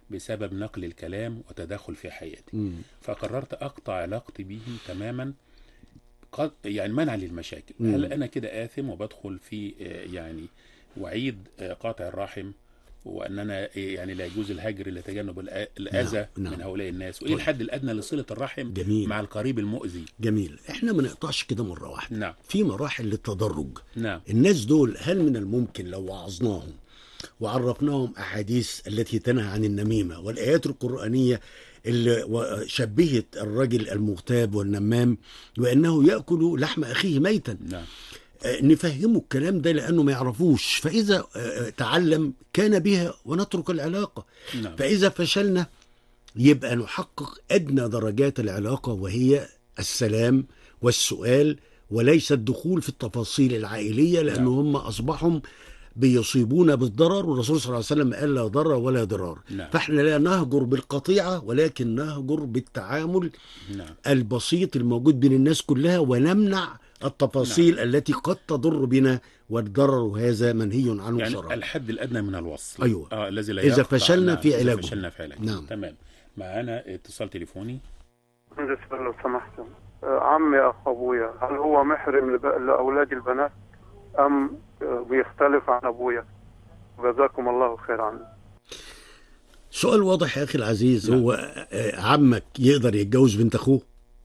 بسبب نقل الكلام وتدخل في حياتي مم. فقررت اقطع علاقتي به تماما قد يعني منعا للمشاكل مم. هل انا كده اثم وبدخل في آه، يعني وعيد آه، قاطع الرحم وان انا آه، يعني لا يجوز الهجر لتجنب الأ- الاذى نعم، نعم. من هؤلاء الناس وايه طيب. الحد الادنى لصله الرحم جميل مع القريب المؤذي جميل احنا ما نقطعش كده مره واحده نعم في مراحل للتدرج نعم الناس دول هل من الممكن لو وعظناهم وعرفناهم احاديث التي تنهى عن النميمه والايات القرانيه اللي و- شبهت الرجل المغتاب والنمام وانه ياكل لحم اخيه ميتا نعم آه، نفهمه الكلام ده لانه ما يعرفوش فاذا آه، آه، تعلم كان بها ونترك العلاقه نعم فاذا فشلنا يبقى نحقق ادنى درجات العلاقه وهي السلام والسؤال وليس الدخول في التفاصيل العائليه لان نعم. هم اصبحوا بيصيبون بالضرر والرسول صلى الله عليه وسلم قال لا ضرر ولا ضرار نعم فاحنا لا نهجر بالقطيعه ولكن نهجر بالتعامل نعم البسيط الموجود بين الناس كلها ونمنع التفاصيل نعم. التي قد تضر بنا والضرر هذا منهي عنه يعني شرعا الحد الادنى من الوصل أيوة. اه الذي لا إذا يقطع. فشلنا نعم. في إذا علاجه. فشلنا في علاجه نعم. تمام معانا اتصال تليفوني بالنسبة لو سمحت آه، عمي أخ أبويا هل هو محرم لب- لأولاد البنات أم آه، بيختلف عن أبويا جزاكم الله خير عني سؤال واضح يا اخي العزيز نعم. هو آه، عمك يقدر يتجوز بنت اخوه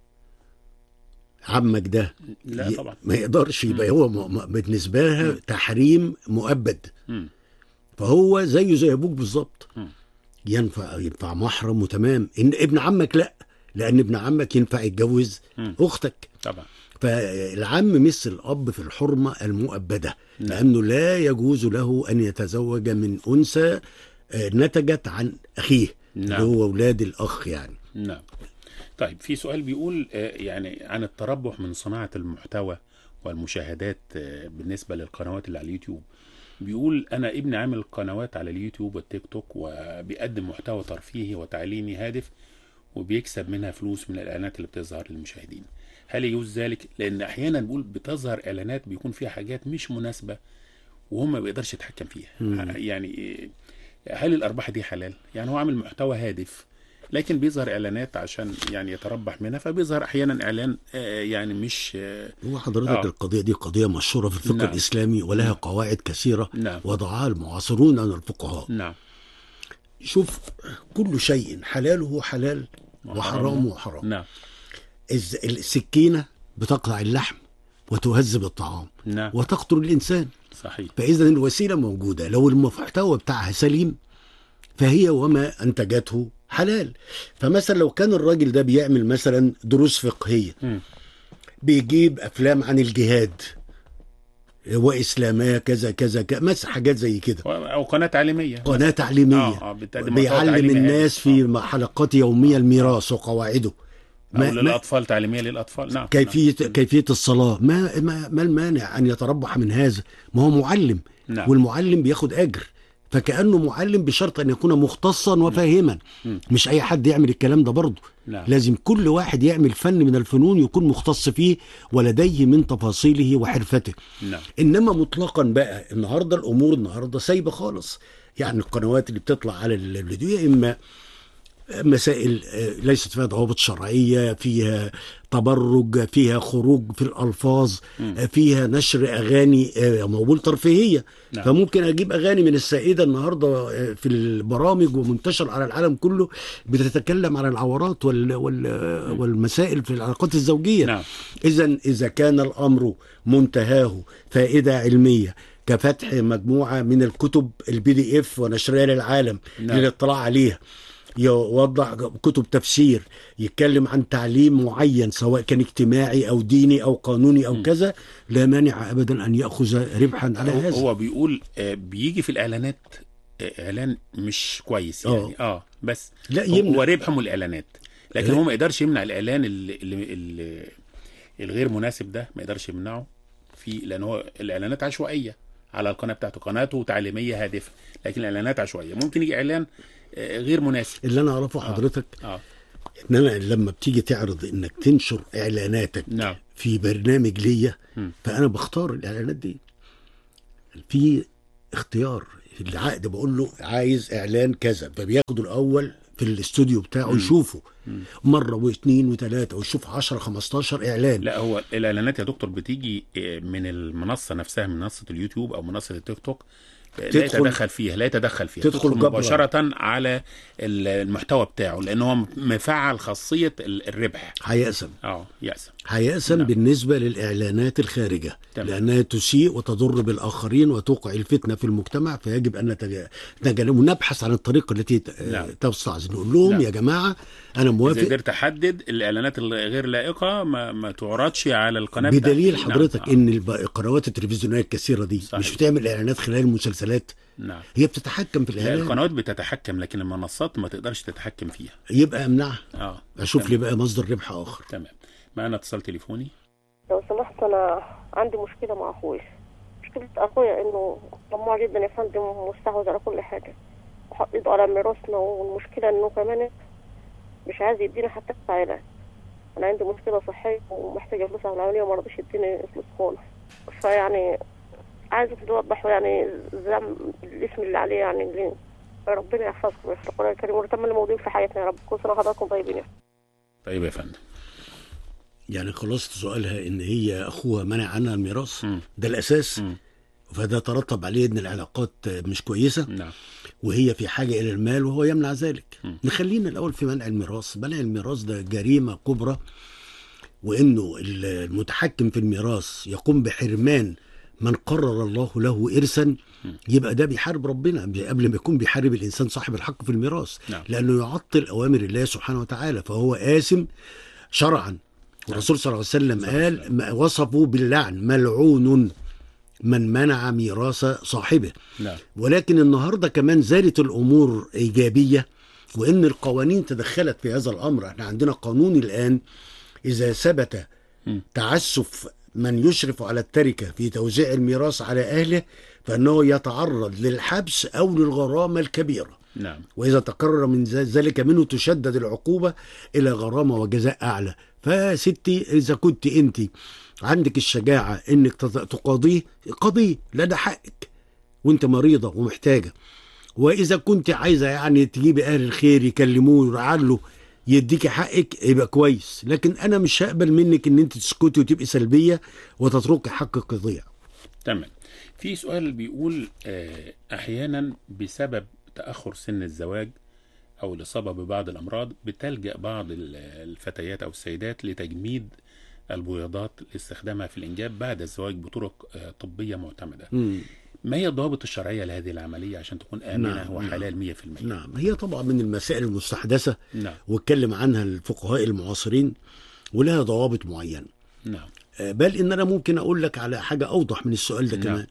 عمك ده لا ي- طبعا ما يقدرش يبقى مم. هو م- م- بالنسبه لها تحريم مؤبد مم. فهو زيه زي ابوك بالظبط مم. ينفع ينفع محرم وتمام ان ابن عمك لا لان ابن عمك ينفع يتجوز مم. اختك طبعا فالعم مثل الاب في الحرمه المؤبده نعم. لانه لا يجوز له ان يتزوج من انثى آه، نتجت عن اخيه اللي نعم هو اولاد الاخ يعني نعم طيب في سؤال بيقول آه، يعني عن التربح من صناعة المحتوى والمشاهدات آه، بالنسبة للقنوات اللي على اليوتيوب بيقول أنا ابني عامل قنوات على اليوتيوب والتيك توك وبيقدم محتوى ترفيهي وتعليمي هادف وبيكسب منها فلوس من الإعلانات اللي بتظهر للمشاهدين هل يجوز ذلك؟ لأن أحيانا بقول بتظهر إعلانات بيكون فيها حاجات مش مناسبة وهم ما بيقدرش يتحكم فيها مم. يعني آه، هل الأرباح دي حلال؟ يعني هو عامل محتوى هادف لكن بيظهر اعلانات عشان يعني يتربح منها فبيظهر احيانا اعلان آه، يعني مش آه، هو حضرتك آه. القضيه دي قضيه مشهوره في الفقه نعم. الاسلامي ولها قواعد كثيره نعم وضعها المعاصرون من الفقهاء نعم شوف كل شيء حلاله حلال وحرامه حرام نعم الز- السكينه بتقطع اللحم وتهذب الطعام نعم وتقتل الانسان صحيح فاذا الوسيله موجوده لو المحتوى بتاعها سليم فهي وما انتجته حلال فمثلا لو كان الراجل ده بيعمل مثلا دروس فقهيه مم. بيجيب افلام عن الجهاد واسلاميه كذا كذا كذا مثلا حاجات زي كده او قناه تعليميه قناه تعليميه اه اه بتقدم محتوى بيعلم تعليمي الناس هادف. في حلقات يوميه الميراث وقواعده آه. ما او ما للاطفال تعليميه للاطفال نعم كيفيه نعم. كيفيه الصلاه ما ما ما المانع ان يتربح من هذا ما هو معلم نعم والمعلم بياخد اجر فكانه معلم بشرط ان يكون مختصا وفاهما مم. مش اي حد يعمل الكلام ده برضه نعم لازم كل واحد يعمل فن من الفنون يكون مختص فيه ولديه من تفاصيله وحرفته نعم انما مطلقا بقى النهارده الامور النهارده سايبه خالص يعني القنوات اللي بتطلع على ال- الفيديو يا اما مسائل آه، ليست فيها ضوابط شرعيه فيها تبرج فيها خروج في الالفاظ مم. آه، فيها نشر اغاني آه، موجود ترفيهيه نعم. فممكن اجيب اغاني من السائده النهارده آه، في البرامج ومنتشر على العالم كله بتتكلم عن العورات وال وال والمسائل في العلاقات الزوجيه نعم إذا إذا كان الأمر منتهاه فائدة علمية كفتح مجموعة من الكتب البي دي اف ونشرها للعالم نعم. للاطلاع عليها يوضع كتب تفسير يتكلم عن تعليم معين سواء كان اجتماعي او ديني او قانوني او م. كذا لا مانع ابدا ان ياخذ ربحا على هو, هذا هو بيقول آه، بيجي في الاعلانات آه، اعلان مش كويس يعني اه بس لا هو يمنع ربحه من الاعلانات لكن لا. هو ما يقدرش يمنع الاعلان اللي, اللي, اللي الغير مناسب ده ما يقدرش يمنعه في لان هو الاعلانات عشوائيه على القناه بتاعته قناته تعليميه هادفه لكن الاعلانات عشوائيه ممكن يجي اعلان آه، غير مناسب اللي انا اعرفه آه. حضرتك اه ان انا لما بتيجي تعرض انك تنشر اعلاناتك نعم في برنامج ليا مم. فانا بختار الاعلانات دي في اختيار العقد بقول له عايز اعلان كذا فبياخده الاول في الاستوديو بتاعه يشوفه مره واثنين وثلاثه ويشوف 10 15 اعلان لا هو الاعلانات يا دكتور بتيجي آه، من المنصه نفسها من منصه اليوتيوب او منصه التيك توك آه، لا تدخل- يتدخل فيها لا يتدخل فيها تدخل تدخل جبرا. مباشره على ال- المحتوى بتاعه لان هو مفعل خاصيه ال- الربح هيقسم اه يأسم هيقسم نعم. بالنسبة للإعلانات الخارجة تمام. لأنها تسيء وتضر بالآخرين وتوقع الفتنة في المجتمع فيجب أن نتج- نتجنب ونبحث عن الطريقة التي ت- نعم. تستعز نقول لهم نعم. يا جماعة أنا اذا موافق قدرت احدد الاعلانات الغير لائقه ما, ما تعرضش على القناه بدليل بتاعتي. حضرتك نعم. إن الب- القنوات التلفزيونية الكثيرة دي صحيح. مش بتعمل إعلانات خلال المسلسلات نعم هي بتتحكم في لا الإعلان القنوات بتتحكم لكن المنصات ما تقدرش تتحكم فيها يبقى أمنعها اه أشوف تمام. لي بقى مصدر ربح آخر تمام معنا اتصال تليفوني لو سمحت انا عندي مشكله مع اخويا مشكله اخويا انه طماع جدا يا فندم ومستحوذ على كل حاجه وحط ايده على ميراثنا والمشكله انه كمان مش عايز يدينا حتى عائلات انا عندي مشكله صحيه ومحتاجه فلوس على العمليه وما رضيش يديني فلوس خالص فيعني عايزك توضحوا يعني الذنب الاسم اللي عليه يعني اللي ربنا يحفظكم يا القرآن الكريم ونتمنى الموضوع في حياتنا يا رب كل سنه وحضراتكم طيبين يا طيب يا فندم يعني خلاصة سؤالها إن هي أخوها منع عنها الميراث مم. ده الأساس مم. فده ترتب عليه إن العلاقات مش كويسة نعم وهي في حاجة إلى المال وهو يمنع ذلك م. نخلينا الأول في منع الميراث منع الميراث ده جريمة كبرى وإنه المتحكم في الميراث يقوم بحرمان من قرر الله له إرثا يبقى ده بيحارب ربنا قبل ما يكون بيحارب الإنسان صاحب الحق في الميراث نعم. لأنه يعطل أوامر الله سبحانه وتعالى فهو آثم شرعا والرسول صلى الله عليه وسلم قال ما وصفه باللعن ملعون من منع ميراث صاحبه نعم ولكن النهارده كمان زالت الامور ايجابيه وان القوانين تدخلت في هذا الامر احنا عندنا قانون الان اذا ثبت م. تعسف من يشرف على التركه في توزيع الميراث على اهله فانه يتعرض للحبس او للغرامه الكبيره نعم واذا تقرر من ذ- ذلك منه تشدد العقوبه الى غرامه وجزاء اعلى فستي اذا كنت انت عندك الشجاعه انك تت- تقاضيه قضيه لا ده حقك وانت مريضه ومحتاجه واذا كنت عايزه يعني تجيبي اهل الخير يكلموه يعلوا يديكي حقك يبقى كويس لكن انا مش هقبل منك ان انت تسكتي وتبقي سلبيه وتتركي حقك يضيع تمام في سؤال بيقول آه، احيانا بسبب تاخر سن الزواج او الاصابه ببعض الامراض بتلجا بعض ال- الفتيات او السيدات لتجميد البويضات لاستخدامها في الانجاب بعد الزواج بطرق آه، طبيه معتمده مم. ما هي الضوابط الشرعيه لهذه العمليه عشان تكون امنه نعم، وحلال 100% نعم هي طبعا من المسائل المستحدثه نعم واتكلم عنها الفقهاء المعاصرين ولها ضوابط معينه نعم آه، بل ان انا ممكن اقول لك على حاجه اوضح من السؤال ده نعم. كمان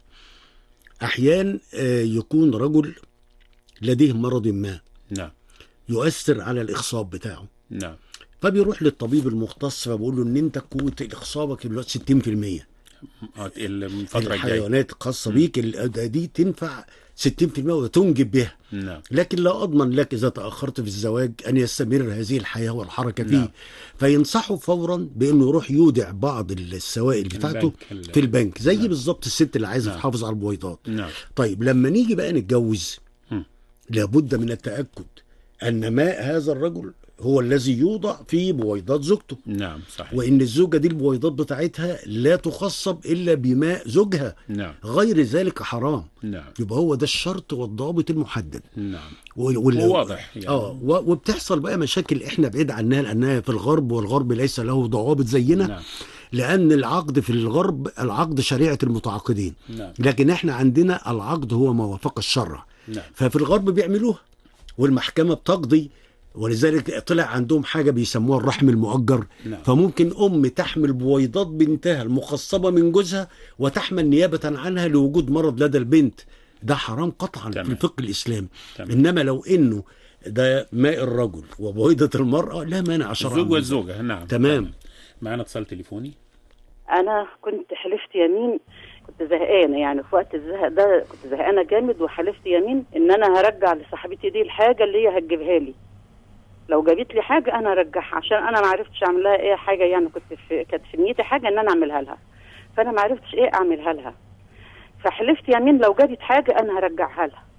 احيان آه، يكون رجل لديه مرض ما نعم يؤثر على الاخصاب بتاعه نعم فبيروح للطبيب المختص فبقول له ان انت قوه اخصابك دلوقتي 60% آه، الفتره الجايه الحيوانات الخاصه بيك ال- ده- دي تنفع 60% وتنجب بها نعم لكن لا اضمن لك اذا تاخرت في الزواج ان يستمر هذه الحياه والحركه فيه نعم. فينصحه فورا بانه يروح يودع بعض السوائل بتاعته البنك ال- في البنك زي نعم. بالظبط الست اللي عايزه نعم. تحافظ على البويضات نعم طيب لما نيجي بقى نتجوز مم. لابد من التاكد ان ماء هذا الرجل هو الذي يوضع في بويضات زوجته نعم صحيح وان الزوجه دي البويضات بتاعتها لا تخصب الا بماء زوجها نعم غير ذلك حرام نعم يبقى هو ده الشرط والضابط المحدد نعم وال- وال- وواضح يعني. اه و- وبتحصل بقى مشاكل احنا بعيد عنها لانها في الغرب والغرب ليس له ضوابط زينا نعم لان العقد في الغرب العقد شريعه المتعاقدين نعم لكن احنا عندنا العقد هو ما وافق الشرع نعم ففي الغرب بيعملوها والمحكمه بتقضي ولذلك طلع عندهم حاجه بيسموها الرحم المؤجر نعم. فممكن ام تحمل بويضات بنتها المخصبه من جوزها وتحمل نيابه عنها لوجود مرض لدى البنت ده حرام قطعا تمام. في الفقه الاسلامي تمام. انما لو انه ده ماء الرجل وبويضه المراه لا مانع شرعا الزوج من ذلك. والزوجة نعم تمام. معنا اتصال تليفوني انا كنت حلفت يمين كنت زهقانه يعني في وقت الزهق ده كنت زهقانه جامد وحلفت يمين ان انا هرجع لصاحبتي دي الحاجه اللي هي هتجيبها لي لو جابت لي حاجه انا هرجعها عشان انا ما عرفتش اعمل لها ايه حاجه يعني كنت في كانت في نيتي حاجه ان انا اعملها لها فانا ما عرفتش ايه اعملها لها فحلفت يمين لو جابت حاجه انا هرجعها لها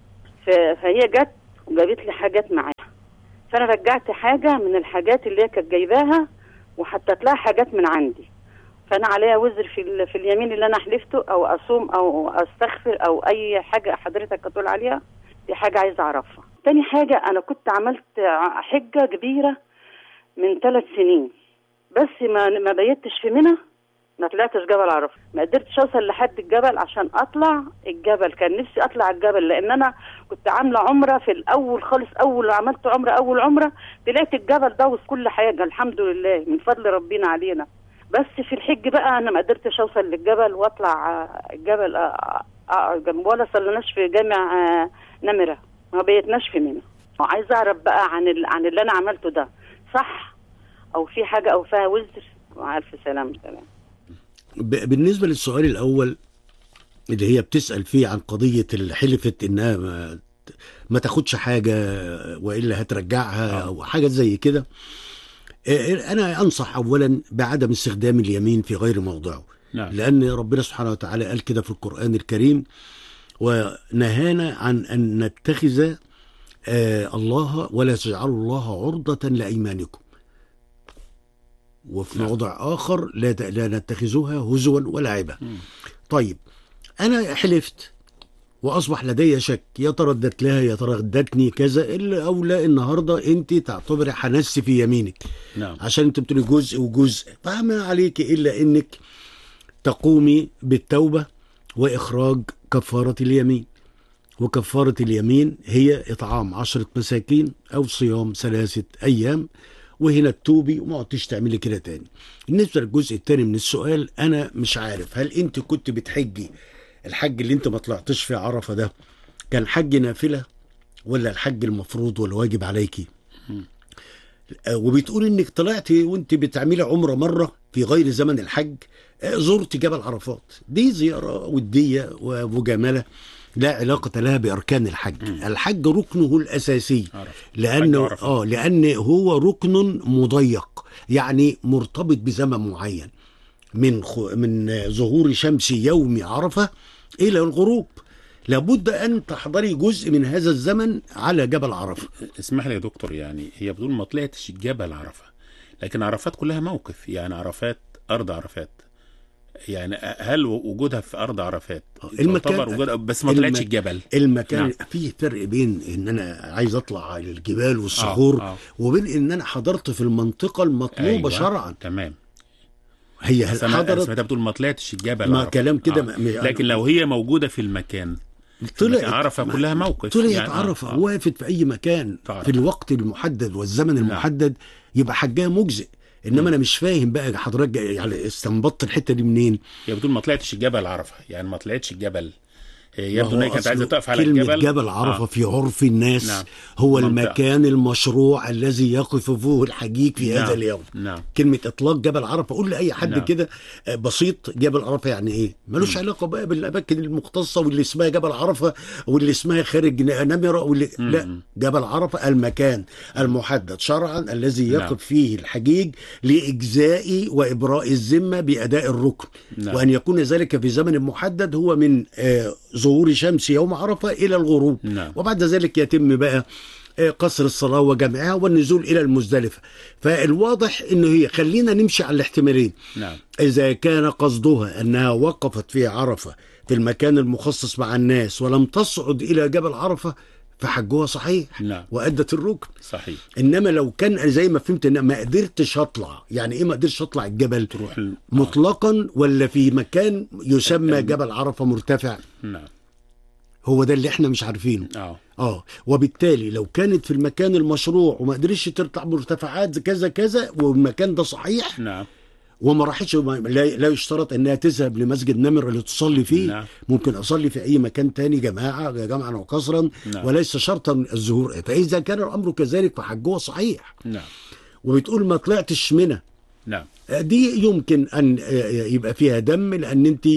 ف- فهي جت وجابت لي حاجات معاها فانا رجعت حاجه من الحاجات اللي هي كانت جايباها وحطيت لها حاجات من عندي فانا عليا وزر في ال- في اليمين اللي انا حلفته او اصوم او استغفر او اي حاجه حضرتك هتقول عليها دي حاجه عايزه اعرفها تاني حاجه انا كنت عملت ع- حجه كبيره من ثلاث سنين بس ما ما بيتش في منى ما طلعتش جبل عرفه ما قدرتش اوصل لحد الجبل عشان اطلع الجبل كان نفسي اطلع الجبل لان انا كنت عامله عمره في الاول خالص اول عملت عمره اول عمره طلعت الجبل ده وفي كل حاجه الحمد لله من فضل ربنا علينا بس في الحج بقى انا ما قدرتش اوصل للجبل واطلع آه، الجبل آه، آه، جنب ولا صليناش في جامع آه، نمره ما بيتناش في منى وعايزه اعرف بقى عن ال- عن اللي انا عملته ده صح او في حاجه او فيها وزر مع الف سلامه سلام ب- بالنسبة للسؤال الأول اللي هي بتسأل فيه عن قضية اللي حلفت إنها ما, ما تاخدش حاجة وإلا هترجعها أو حاجة زي كده آه، أنا أنصح أولا بعدم استخدام اليمين في غير موضعه نعم لأن ربنا سبحانه وتعالى قال كده في القرآن الكريم ونهانا عن أن نتخذ آه، الله ولا تجعلوا الله عرضة لأيمانكم وفي نعم. موضع آخر لا ت- لا نتخذوها هزوا ولعبا مم. طيب أنا حلفت وأصبح لدي شك يا ترى ادت لها يا ترى ادتني كذا إلا أو لا النهاردة أنت تعتبري حنست في يمينك نعم عشان انت بتقولي جزء وجزء فما عليك الا انك تقومي بالتوبه واخراج كفاره اليمين وكفاره اليمين هي اطعام عشره مساكين او صيام ثلاثه ايام وهنا تتوبي وما عدتش تعملي كده تاني بالنسبه للجزء الثاني من السؤال انا مش عارف هل انت كنت بتحجي الحج اللي انت ما طلعتش في عرفه ده كان حج نافله ولا الحج المفروض والواجب عليكي آه، وبتقول انك طلعتي وانت بتعملي عمره مره في غير زمن الحج آه، زرت جبل عرفات دي زياره وديه ومجامله لا علاقه لها باركان الحج الحج ركنه الاساسي عرفة. لانه حج عرفة. اه لان هو ركن مضيق يعني مرتبط بزمن معين من خ... من آه، ظهور شمس يوم عرفه الى الغروب لابد ان تحضري جزء من هذا الزمن على جبل عرفه اسمح لي يا دكتور يعني هي بتقول ما طلعتش جبل عرفه لكن عرفات كلها موقف يعني عرفات ارض عرفات يعني هل وجودها في ارض عرفات المكان- تعتبر وجودها بس ما الم- طلعتش الجبل المكان نعم. نعم. فيه فرق بين ان انا عايز اطلع على الجبال والصخور آه، آه. وبين ان انا حضرت في المنطقه المطلوبه أيوة. شرعا تمام هي بس هل انا حضرت سمعتها بتقول ما طلعتش الجبل ما عرفة. كلام كده آه. ما- ما- لكن لو هي موجوده في المكان طلعت عرفة ما- كلها موقف طلعت يعني، آه، عرفه آه. وقفت في اي مكان تعرف. في الوقت المحدد والزمن المحدد يبقى حجها مجزئ انما انا مش فاهم بقى حضرتك جاي- يعني استنبطت الحته دي منين هي بتقول ما طلعتش الجبل عرفه يعني ما طلعتش الجبل هي ما يبدو هو ان هي كانت أصله عايزه تقف على كلمة الجبل جبل عرفة آه. في عرف الناس نعم. هو منطقة. المكان المشروع الذي يقف فيه الحجيج في نعم. هذا اليوم نعم كلمة إطلاق جبل عرفة قول لأي حد نعم. كده آه، بسيط جبل عرفة يعني إيه ملوش علاقة بقى بالأماكن المختصة واللي اسمها جبل عرفة واللي اسمها خارج ن- نمرة واللي لا جبل عرفة المكان المحدد شرعا الذي نعم. يقف فيه الحجيج لإجزاء وإبراء الذمة بأداء الركن نعم. وأن يكون ذلك في زمن محدد هو من آه، ظهور شمس يوم عرفة إلى الغروب نعم. وبعد ذلك يتم بقى آه، قصر الصلاة وجمعها والنزول إلى المزدلفة فالواضح أنه هي خلينا نمشي على الاحتمالين نعم إذا كان قصدها أنها وقفت في عرفة في المكان المخصص مع الناس ولم تصعد إلى جبل عرفة فحجها صحيح نعم وأدت الركن صحيح إنما لو كان زي ما فهمت إن ما قدرتش أطلع يعني إيه ما قدرتش أطلع الجبل تروح ال... مطلقا ولا في مكان يسمى جبل عرفة مرتفع نعم هو ده اللي احنا مش عارفينه اه اه وبالتالي لو كانت في المكان المشروع وما قدرتش تطلع مرتفعات كذا كذا والمكان ده صحيح نعم وما راحتش وما- لا, لا يشترط انها تذهب لمسجد نمر اللي تصلي فيه نعم. ممكن اصلي في اي مكان تاني جماعه جمعا وقصرا نعم. وليس شرطا الظهور فاذا كان الامر كذلك فحجها صحيح نعم وبتقول ما طلعتش منى نعم دي يمكن ان يبقى فيها دم لان انت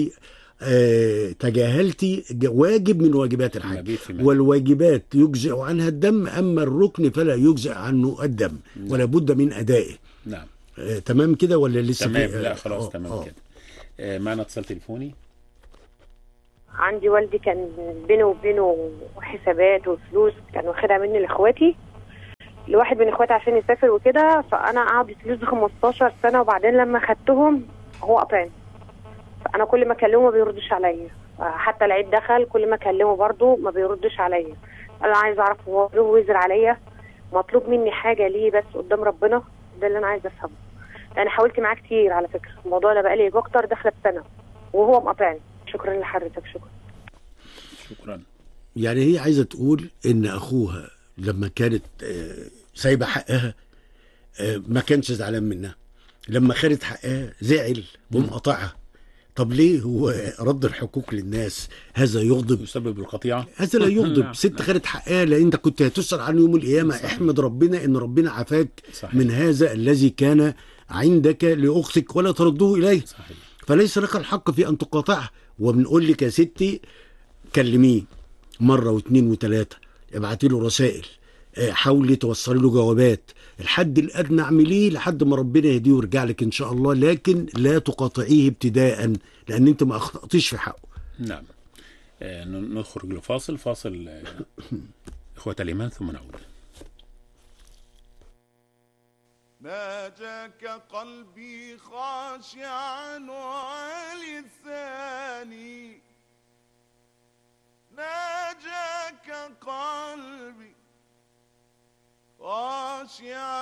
آه، تجاهلتي ج- واجب من واجبات الحج المبيت في منى. والواجبات يجزئ عنها الدم اما الركن فلا يجزئ عنه الدم ولا بد من ادائه نعم آه، تمام كده ولا لسه تمام في- لا آه، خلاص آه، تمام آه. كده آه معنا اتصال تليفوني عندي والدي كان بينه وبينه حسابات وفلوس كان واخدها مني لاخواتي لواحد من اخواتي عشان يسافر وكده فانا قعدت فلوس دي 15 سنه وبعدين لما خدتهم هو قطعني فانا كل ما اكلمه ما بيردش عليا حتى العيد دخل كل ما اكلمه برضه ما بيردش عليا انا عايز اعرف هو له وزر عليا مطلوب مني حاجه ليه بس قدام ربنا ده اللي انا عايزه افهمه انا حاولت معاه كتير على فكره الموضوع ده بقالي اكتر داخله بسنه وهو مقاطعني شكرا لحضرتك شكرا شكرا يعني هي عايزه تقول ان اخوها لما كانت آه، سايبه حقها آه، ما كانش زعلان منها لما خدت حقها زعل ومقاطعها طب ليه هو رد الحقوق للناس هذا يغضب يسبب القطيعه هذا لا يغضب نعم، ست خدت حقها لان انت كنت هتسال عنه يوم القيامه صحيح. احمد ربنا ان ربنا عافاك صحيح. من هذا الذي كان عندك لاختك ولا ترده اليه صحيح فليس لك الحق في ان تقاطعه وبنقول لك يا ستي كلميه مره واثنين وثلاثه ابعتي له رسائل آه، حاولي توصلي له جوابات الحد الادنى اعمليه لحد ما ربنا يهديه ويرجع لك ان شاء الله لكن لا تقاطعيه ابتداء لان انت ما اخطاتيش في حقه نعم آه، ن- نخرج لفاصل فاصل آه، إخوة الإيمان ثم نعود ناجاك قلبي خاشعا ولساني ناجاك قلبي خاشعا